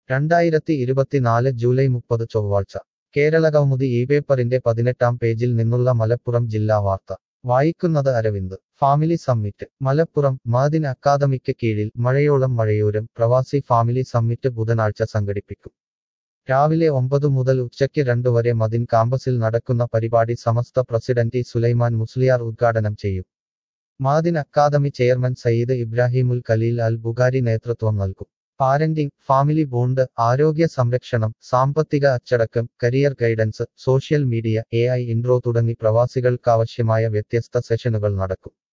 രണ്ടായിരത്തി ഇരുപത്തിനാല് ജൂലൈ മുപ്പത് ചൊവ്വാഴ്ച കേരളകൗമുദി ഈ പേപ്പറിന്റെ പതിനെട്ടാം പേജിൽ നിന്നുള്ള മലപ്പുറം ജില്ലാ വാർത്ത വായിക്കുന്നത് അരവിന്ദ് ഫാമിലി സമ്മിറ്റ് മലപ്പുറം മാദിൻ അക്കാദമിക്ക് കീഴിൽ മഴയോളം മഴയോരം പ്രവാസി ഫാമിലി സമ്മിറ്റ് ബുധനാഴ്ച സംഘടിപ്പിക്കും രാവിലെ ഒമ്പത് മുതൽ ഉച്ചയ്ക്ക് രണ്ട് വരെ മദിൻ കാമ്പസിൽ നടക്കുന്ന പരിപാടി സമസ്ത പ്രസിഡന്റ് സുലൈമാൻ മുസ്ലിയാർ ഉദ്ഘാടനം ചെയ്യും മാദിൻ അക്കാദമി ചെയർമാൻ സയ്യിദ് ഇബ്രാഹിമുൽ ഖലീൽ അൽ ബുഖാരി നേതൃത്വം നൽകും പാരന്റിംഗ് ഫാമിലി ബോണ്ട് ആരോഗ്യ സംരക്ഷണം സാമ്പത്തിക അച്ചടക്കം career guidance social media A I intro തുടങ്ങി പ്രവാസികൾക്കാവശ്യമായ വ്യത്യസ്ത സെഷനുകൾ നടക്കും